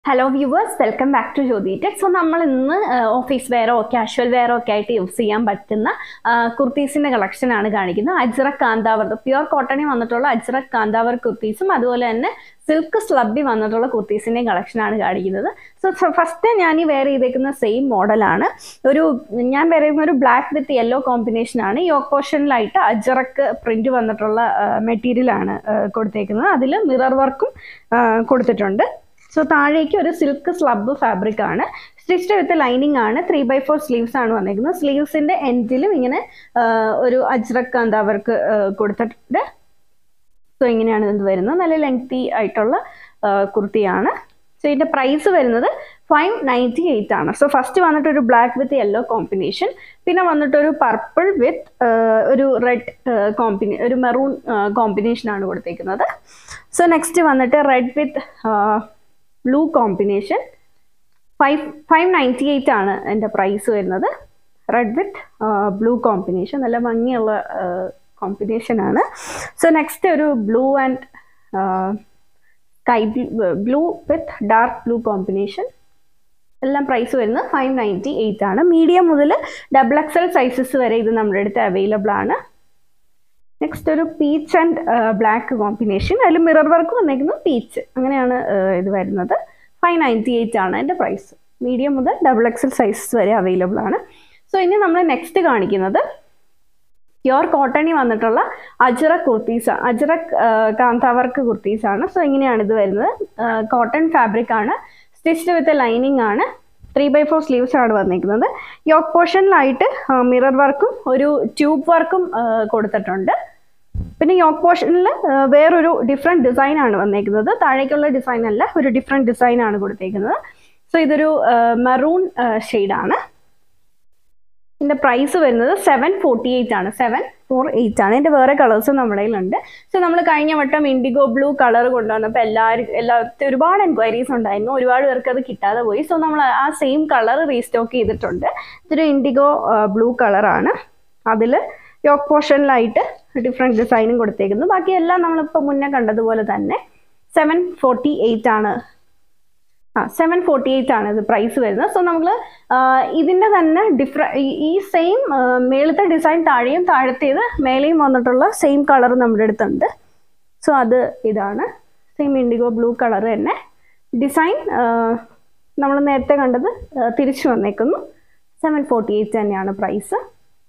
hello viewers welcome back to Jyothi tech so നമ്മൾ ഇന്ന് office വെയറോ casual വെയറോ ഒക്കെ ആയിട്ട് യൂസ് ചെയ്യാൻ പറ്റുന്ന കുർത്തീസിന്റെ കളക്ഷൻ ആണ് കാണിക്കുന്നത് അജ്രക് കാന്താവർ പ്യുവർ കോട്ടണിൽ വന്നിട്ടുള്ള അജ്രക് കാന്താവർ കുർത്തീസും അതുപോലെ തന്നെ സിൽക്ക് സ്ലബി വന്നിട്ടുള്ള കുർത്തീസിന്റെയും കളക്ഷൻ ആണ് കാണിക്കുന്നത് സോ ഫസ്റ്റ് ഞാൻ ഈ വെയർ ചെയ്തേക്കുന്ന സെയിം മോഡലാണ് ഒരു ഞാൻ വെയർ ചെയ്യുന്ന ഒരു ബ്ലാക്ക് വിത്ത് യെല്ലോ കോമ്പിനേഷൻ ആണ് ഈ ഓപ്പോഷനിലായിട്ട് അജറക്ക് പ്രിന്റ് വന്നിട്ടുള്ള മെറ്റീരിയൽ ആണ് കൊടുത്തേക്കുന്നത് അതിൽ മിറർ വർക്കും കൊടുത്തിട്ടുണ്ട് സോ താഴേക്ക് ഒരു സിൽക്ക് സ്ലബ് ഫാബ്രിക് ആണ് സ്റ്റിച്ച്ഡ് വിത്ത് ലൈനിങ് ആണ് ത്രീ ബൈ ഫോർ സ്ലീവ്സ് ആണ് വന്നിരിക്കുന്നത് സ്ലീവ്സിന്റെ എൻഡിലും ഇങ്ങനെ ഒരു അജ്രക് കാന്താവർക്ക് കൊടുത്തിട്ടുണ്ട് സോ ഇങ്ങനെയാണ് ഇത് വരുന്നത് നല്ല ലെങ്തി ആയിട്ടുള്ള കുർത്തിയാണ് സോ ഇതിന്റെ പ്രൈസ് വരുന്നത് ഫൈവ് നയൻറ്റി എയ്റ്റ് ആണ് സോ ഫസ്റ്റ് വന്നിട്ട് ഒരു ബ്ലാക്ക് വിത്ത് യെല്ലോ കോമ്പിനേഷൻ പിന്നെ വന്നിട്ട് ഒരു പർപ്പിൾ വിത്ത് ഒരു റെഡ് കോമ്പിനേ ഒരു മെറൂൺ കോമ്പിനേഷൻ ആണ് കൊടുത്തേക്കുന്നത് സോ നെക്സ്റ്റ് വന്നിട്ട് red with blue combination five five ninety eight ആണ് എൻ്റെ പ്രൈസ് വരുന്നത് റെഡ് വിത്ത് ബ്ലൂ കോമ്പിനേഷൻ നല്ല ഭംഗിയുള്ള കോമ്പിനേഷൻ ആണ് സോ നെക്സ്റ്റ് ഒരു blue and sky blue with dark blue combination എല്ലാം പ്രൈസ് വരുന്നത് ഫൈവ് നയൻറ്റി എയ്റ്റ് ആണ് മീഡിയം മുതൽ ഡബിൾ എക്സൽ സൈസസ് വരെ ഇത് നമ്മുടെ അടുത്ത് അവൈലബിൾ ആണ് നെക്സ്റ്റ് ഒരു പീച്ച് ആൻഡ് ബ്ലാക്ക് കോമ്പിനേഷൻ അതിൽ മിറർ വർക്ക് വന്നേക്കുന്നത് പീച്ച് അങ്ങനെയാണ് ഇത് വരുന്നത് ഫൈവ് നയൻറ്റി എയ്റ്റ് ആണ് എൻ്റെ പ്രൈസ് മീഡിയം മുതൽ ഡബിൾ എക്സൽ സൈസസ് വരെ അവൈലബിൾ ആണ് സോ ഇനി നമ്മൾ നെക്സ്റ്റ് കാണിക്കുന്നത് പ്യുവർ കോട്ടണിൽ വന്നിട്ടുള്ള അജറക് കുർത്തീസ് അജറക് കാന്താവർക്ക് കുർത്തീസ് ആണ് സോ ഇങ്ങനെയാണ് ഇത് വരുന്നത് കോട്ടൺ ഫാബ്രിക് ആണ് സ്റ്റിച്ച്ഡ് വിത്ത് ലൈനിങ് ആണ് ത്രീ ബൈ ഫോർ സ്ലീവ്സ് ആണ് വന്നിരിക്കുന്നത് യോക്ക് പോർഷനിലായിട്ട് മിറർ വർക്കും ഒരു ട്യൂബ് വർക്കും കൊടുത്തിട്ടുണ്ട് പിന്നെ യോക്ക് പോർഷനിൽ വേറൊരു ഡിഫറെൻറ്റ് ഡിസൈൻ ആണ് വന്നേക്കുന്നത് താഴേക്കുള്ള ഡിസൈൻ അല്ല ഒരു ഡിഫറെൻറ്റ് ഡിസൈൻ ആണ് കൊടുത്തേക്കുന്നത് സോ ഇതൊരു മെറൂൺ ഷെയ്ഡാണ് ഇതിൻ്റെ പ്രൈസ് വരുന്നത് സെവൻ ഫോർട്ടി എയ്റ്റ് ആണ് സെവൻ ഫോർ എയ്റ്റ് ആണ് ഇതിൻ്റെ വേറെ കളേഴ്സും നമ്മുടെ കയ്യിലുണ്ട് സോ നമ്മൾ കഴിഞ്ഞ വട്ടം ഇൻഡിഗോ ബ്ലൂ കളർ കൊണ്ടുവന്നപ്പോൾ എല്ലാവരും എല്ലാവർക്കും ഒരുപാട് എൻക്വയറീസ് ഉണ്ടായിരുന്നു ഒരുപാട് പേർക്ക് അത് കിട്ടാതെ പോയി സോ നമ്മൾ ആ സെയിം കളർ റീസ്റ്റോക്ക് ചെയ്തിട്ടുണ്ട് ഇതൊരു ഇൻഡിഗോ ബ്ലൂ കളറാണ് അതിൽ യോക്ക് പോർഷനിലായിട്ട് ഡിഫറെൻറ്റ് ഡിസൈനും കൊടുത്തേക്കുന്നു ബാക്കി എല്ലാം നമ്മളിപ്പോൾ മുന്നേ കണ്ടതുപോലെ തന്നെ സെവൻ ഫോർട്ടി എയ്റ്റ് ആണ് ആ സെവൻ ഫോർട്ടി എയ്റ്റ് ആണ് ഇത് പ്രൈസ് വരുന്നത് സോ നമ്മൾ ഇതിൻ്റെ തന്നെ ഡിഫറ ഈ സെയിം മേളത്തെ ഡിസൈൻ താഴെയും താഴത്തേത് മേലെയും വന്നിട്ടുള്ള സെയിം കളർ നമ്മുടെ അടുത്തുണ്ട് സോ അത് ഇതാണ് സെയിം ഇൻഡിഗോ ബ്ലൂ കളർ തന്നെ ഡിസൈൻ നമ്മൾ നേരത്തെ കണ്ടത് തിരിച്ചു വന്നേക്കുന്നു സെവൻ ഫോർട്ടി എയ്റ്റ് തന്നെയാണ് പ്രൈസ്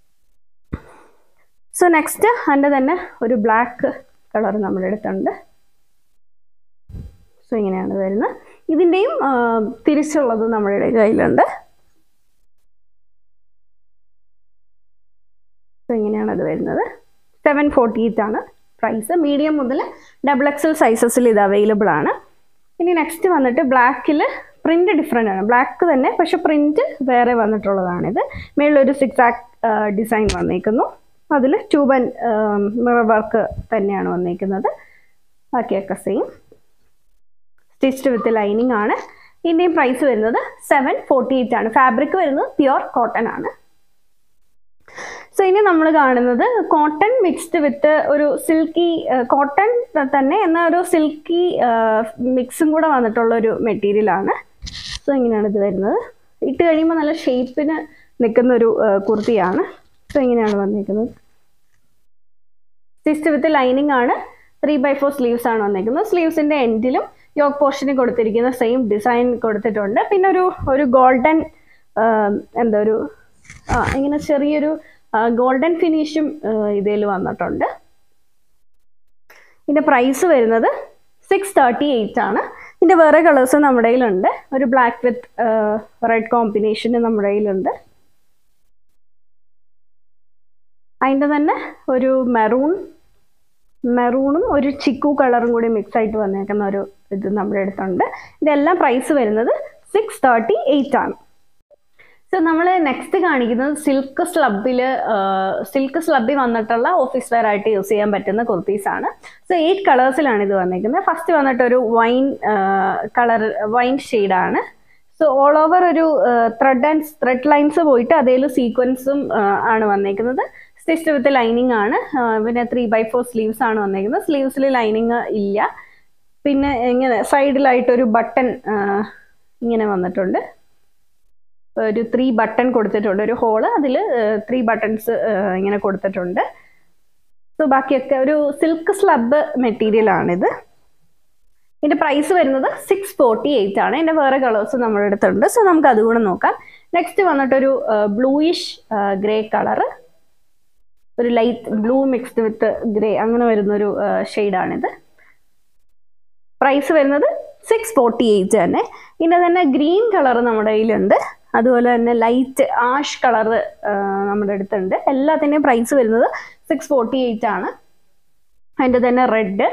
സോ നെക്സ്റ്റ് അതിൻ്റെ തന്നെ ഒരു ബ്ലാക്ക് കളർ നമ്മുടെ അടുത്തുണ്ട് സോ ഇങ്ങനെയാണ് വരുന്നത് ഇതിൻ്റെയും തിരിച്ചുള്ളത് നമ്മുടെ കയ്യിലുണ്ട് സോ ഇങ്ങനെയാണ് അത് വരുന്നത് സെവൻ ഫോർട്ടി എയ്റ്റ് ആണ് പ്രൈസ് മീഡിയം മുതൽ ഡബിൾ എക്സൽ സൈസസിൽ ഇത് അവൈലബിൾ ആണ് ഇനി നെക്സ്റ്റ് വന്നിട്ട് ബ്ലാക്കിൽ പ്രിന്റ് ഡിഫറെൻ്റ് ആണ് ബ്ലാക്ക് തന്നെ പക്ഷെ പ്രിന്റ് വേറെ വന്നിട്ടുള്ളതാണിത് മേളിലൊരു സിക്സ് ആക്ക് ഡിസൈൻ വന്നേക്കുന്നു അതിൽ ട്യൂബ് ആൻഡ് മിറർ വർക്ക് തന്നെയാണ് വന്നേക്കുന്നത് ബാക്കിയൊക്കെ സെയിം സ്റ്റിച്ച്ഡ് വിത്ത് ലൈനിങ് ആണ് ഇതിൻ്റെയും പ്രൈസ് വരുന്നത് സെവൻ ഫോർട്ടി എയ്റ്റ് ആണ് ഫാബ്രിക് വരുന്നത് പ്യുവർ കോട്ടൺ ആണ് സോ ഇനി നമ്മൾ കാണുന്നത് കോട്ടൺ മിക്സ്ഡ് വിത്ത് ഒരു സിൽക്കി കോട്ടൺ തന്നെ എന്നാൽ ഒരു സിൽക്കി മിക്സും കൂടെ വന്നിട്ടുള്ള ഒരു മെറ്റീരിയൽ ആണ് സോ ഇങ്ങനെയാണ് ഇത് വരുന്നത് ഇട്ട് കഴിയുമ്പോൾ നല്ല ഷേപ്പിന് നിൽക്കുന്ന ഒരു കുർത്തിയാണ് സോ ഇങ്ങനെയാണ് വന്നിരിക്കുന്നത് സ്റ്റിച്ച്ഡ് വിത്ത് ലൈനിങ് ആണ് ത്രീ ബൈ ഫോർ സ്ലീവ്സ് ആണ് വന്നിരിക്കുന്നത് സ്ലീവ്സിൻ്റെ എൻഡിലും യോക്ക് പോർഷനിൽ കൊടുത്തിരിക്കുന്ന സെയിം ഡിസൈൻ കൊടുത്തിട്ടുണ്ട് പിന്നെ ഒരു ഒരു ഗോൾഡൻ എന്താ ഒരു ഇങ്ങനെ ചെറിയൊരു ഗോൾഡൻ ഫിനിഷും ഇതിൽ വന്നിട്ടുണ്ട് ഇതിൻ്റെ പ്രൈസ് വരുന്നത് സിക്സ് തേർട്ടി എയ്റ്റ് ആണ് ഇതിൻ്റെ വേറെ കളേഴ്സ് നമ്മുടെ കയ്യിലുണ്ട് ഒരു ബ്ലാക്ക് വിത്ത് റെഡ് കോമ്പിനേഷൻ നമ്മുടെ കയ്യിലുണ്ട് അതിൻ്റെ തന്നെ ഒരു മെറൂൺ മെറൂണും ഒരു ചിക്കു കളറും കൂടി മിക്സ് ആയിട്ട് വന്നേക്കുന്ന ഒരു ഇത് നമ്മുടെ അടുത്തുണ്ട് ഇതെല്ലാം പ്രൈസ് വരുന്നത് സിക്സ് തേർട്ടി എയ്റ്റ് ആണ് സോ നമ്മൾ നെക്സ്റ്റ് കാണിക്കുന്നത് സിൽക്ക് സ്ലബിൽ സിൽക്ക് സ്ലബിൽ വന്നിട്ടുള്ള ഓഫീസ് വെയർ ആയിട്ട് യൂസ് ചെയ്യാൻ പറ്റുന്ന കുർത്തീസ് ആണ് സോ എയ്റ്റ് കളേഴ്സിലാണ് ഇത് വന്നിരിക്കുന്നത് ഫസ്റ്റ് വന്നിട്ടൊരു വൈൻ കളർ വൈൻ ഷെയ്ഡാണ് സോ ഓൾ ഓവർ ഒരു ത്രെഡ് ആൻഡ് ത്രെഡ് ലൈൻസ് പോയിട്ട് അതേൽ സീക്വൻസും ആണ് വന്നേക്കുന്നത് സ്റ്റിച്ച് വിത്ത് ലൈനിങ് ആണ് പിന്നെ ത്രീ ബൈ ഫോർ സ്ലീവ്സ് ആണ് വന്നേക്കുന്നത് സ്ലീവ്സിൽ ലൈനിങ് ഇല്ല പിന്നെ ഇങ്ങനെ സൈഡിലായിട്ടൊരു ബട്ടൺ ഇങ്ങനെ വന്നിട്ടുണ്ട് ഒരു ത്രീ ബട്ടൺ കൊടുത്തിട്ടുണ്ട് ഒരു ഹോള് അതിൽ ത്രീ ബട്ടൺസ് ഇങ്ങനെ കൊടുത്തിട്ടുണ്ട് സോ ബാക്കിയൊക്കെ ഒരു സിൽക്ക് സ്ലബ് മെറ്റീരിയൽ ആണിത് ഇതിന്റെ പ്രൈസ് വരുന്നത് സിക്സ് ഫോർട്ടി എയ്റ്റ് ആണ് ഇതിന്റെ വേറെ കളേഴ്സ് നമ്മുടെ അടുത്തുണ്ട് സോ നമുക്ക് അതുകൂടെ നോക്കാം നെക്സ്റ്റ് വന്നിട്ടൊരു ബ്ലൂയിഷ് ഗ്രേ കളറ് ഒരു light blue mixed with grey അങ്ങനെ വരുന്നൊരു ഷെയ്ഡാണിത് പ്രൈസ് വരുന്നത് സിക്സ് ഫോർട്ടി എയ്റ്റ് തന്നെ ഇതിൻ്റെ തന്നെ ഗ്രീൻ കളർ നമ്മുടെ കയ്യിലുണ്ട് അതുപോലെ തന്നെ ലൈറ്റ് ആഷ് കളർ നമ്മുടെ അടുത്തുണ്ട് എല്ലാത്തിൻ്റെയും പ്രൈസ് വരുന്നത് സിക്സ് ഫോർട്ടി എയ്റ്റ് ആണ് അതിൻ്റെ തന്നെ റെഡ്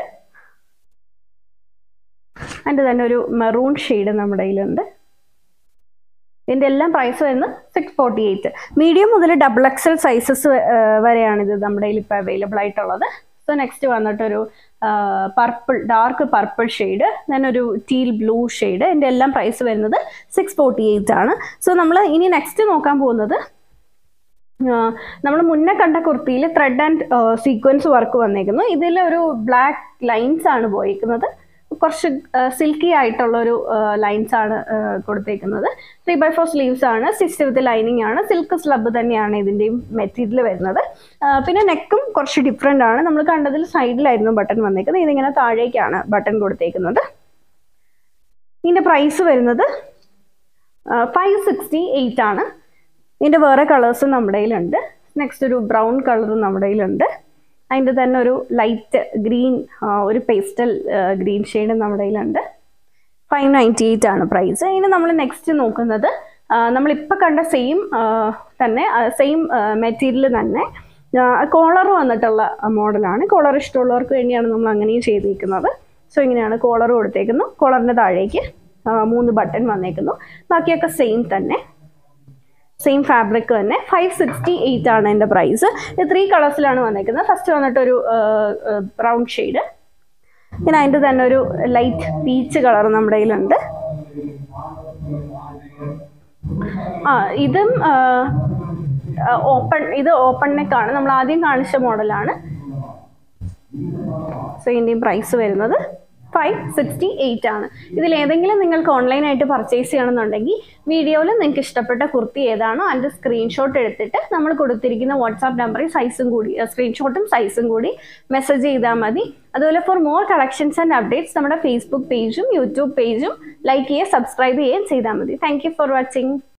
അതിൻ്റെ തന്നെ ഒരു മെറൂൺ ഷെയ്ഡ് നമ്മുടെ കയ്യിലുണ്ട് ഇതിൻ്റെ എല്ലാം പ്രൈസ് വരുന്നത് സിക്സ് ഫോർട്ടി എയ്റ്റ് മീഡിയം മുതൽ ഡബിൾ എക്സൽ സൈസസ് വരെയാണ് ഇത് നമ്മുടെ കയ്യിൽ ഇപ്പോൾ അവൈലബിൾ ആയിട്ടുള്ളത് സോ നെക്സ്റ്റ് വന്നിട്ടൊരു purple dark purple shade then ഒരു ടീൽ ബ്ലൂ ഷെയ്ഡ് ഇതിൻ്റെ എല്ലാം പ്രൈസ് വരുന്നത് സിക്സ് ഫോർട്ടി എയ്റ്റ് ആണ് സോ നമ്മൾ ഇനി നെക്സ്റ്റ് നോക്കാൻ പോകുന്നത് നമ്മൾ മുന്നേ കണ്ട കുർത്തിയിൽ ത്രെഡ് ആൻഡ് സീക്വൻസ് വർക്ക് വന്നേക്കുന്നു ഇതിൽ ഒരു ബ്ലാക്ക് ലൈൻസ് ആണ് പോയിരിക്കുന്നത് കുറച്ച് സിൽക്കി ആയിട്ടുള്ള ഒരു ലൈൻസ് ആണ് കൊടുത്തേക്കുന്നത് ത്രീ ബൈ ഫോർ സ്ലീവ്സ് ആണ് സിക്സ് വിത്ത് ലൈനിങ് ആണ് സിൽക്ക് സ്ലബ് തന്നെയാണ് ഇതിൻ്റെയും മെറ്റീരിയൽ വരുന്നത് പിന്നെ നെക്കും കുറച്ച് ഡിഫറെൻ്റ് ആണ് നമ്മൾ കണ്ടതിൽ സൈഡിലായിരുന്നു ബട്ടൺ വന്നേക്കുന്നത് ഇതിങ്ങനെ താഴേക്കാണ് ബട്ടൺ കൊടുത്തേക്കുന്നത് ഇതിൻ്റെ പ്രൈസ് വരുന്നത് ഫൈവ് സിക്സ്റ്റി എയ്റ്റ് ആണ് ഇതിൻ്റെ വേറെ കളേഴ്സും നമ്മുടെ കയ്യിലുണ്ട് നെക്സ്റ്റ് ഒരു ബ്രൗൺ കളറും നമ്മുടെ കയ്യിലുണ്ട് അതിൻ്റെ തന്നെ ഒരു ലൈറ്റ് ഗ്രീൻ ഒരു പേസ്റ്റൽ ഗ്രീൻ ഷെയ്ഡ് നമ്മുടെ കയ്യിലുണ്ട് ഫൈവ് നയൻറ്റി എയ്റ്റ് ആണ് പ്രൈസ് ഇനി നമ്മൾ നെക്സ്റ്റ് നോക്കുന്നത് നമ്മളിപ്പോൾ കണ്ട സെയിം തന്നെ സെയിം മെറ്റീരിയൽ തന്നെ കോളർ വന്നിട്ടുള്ള മോഡലാണ് കോളർ ഇഷ്ടമുള്ളവർക്ക് വേണ്ടിയാണ് നമ്മൾ അങ്ങനെയും ചെയ്തിരിക്കുന്നത് സോ ഇങ്ങനെയാണ് കോളർ കൊടുത്തേക്കുന്നു കോളറിൻ്റെ താഴേക്ക് മൂന്ന് ബട്ടൺ വന്നേക്കുന്നു ബാക്കിയൊക്കെ സെയിം തന്നെ സെയിം ഫാബ്രിക് തന്നെ ഫൈവ് സിക്സ്റ്റി എയ്റ്റ് ആണ് എൻ്റെ പ്രൈസ് ഇത് ത്രീ കളേഴ്സിലാണ് വന്നേക്കുന്നത് ഫസ്റ്റ് വന്നിട്ടൊരു ബ്രൗൺ ഷെയ്ഡ് പിന്നെ അതിൻ്റെ തന്നെ ഒരു ലൈറ്റ് പീച്ച് കളർ നമ്മുടെ കയ്യിലുണ്ട് ആ ഇതും ഓപ്പൺ ഇത് ഓപ്പൺ നെക്കാണ് നമ്മൾ ആദ്യം കാണിച്ച മോഡലാണ് സോ ഇതിൻ്റെയും പ്രൈസ് വരുന്നത് ഫൈവ് സിക്സ്റ്റി എയ്റ്റ് ആണ് ഇതിൽ ഏതെങ്കിലും നിങ്ങൾക്ക് ഓൺലൈനായിട്ട് പർച്ചേസ് ചെയ്യണമെന്നുണ്ടെങ്കിൽ വീഡിയോയിൽ നിങ്ങൾക്ക് ഇഷ്ടപ്പെട്ട കുർത്തി ഏതാണോ അതിൻ്റെ സ്ക്രീൻഷോട്ട് എടുത്തിട്ട് നമ്മൾ കൊടുത്തിരിക്കുന്ന വാട്സാപ്പ് നമ്പറിൽ സൈസും കൂടി സ്ക്രീൻഷോട്ടും സൈസും കൂടി മെസ്സേജ് ചെയ്താൽ മതി അതുപോലെ for more collections and updates നമ്മുടെ ഫേസ്ബുക്ക് പേജും യൂട്യൂബ് പേജും ലൈക്ക് ചെയ്യുക സബ്സ്ക്രൈബ് ചെയ്യുകയും ചെയ്താൽ മതി താങ്ക് ഫോർ വാച്ചിങ്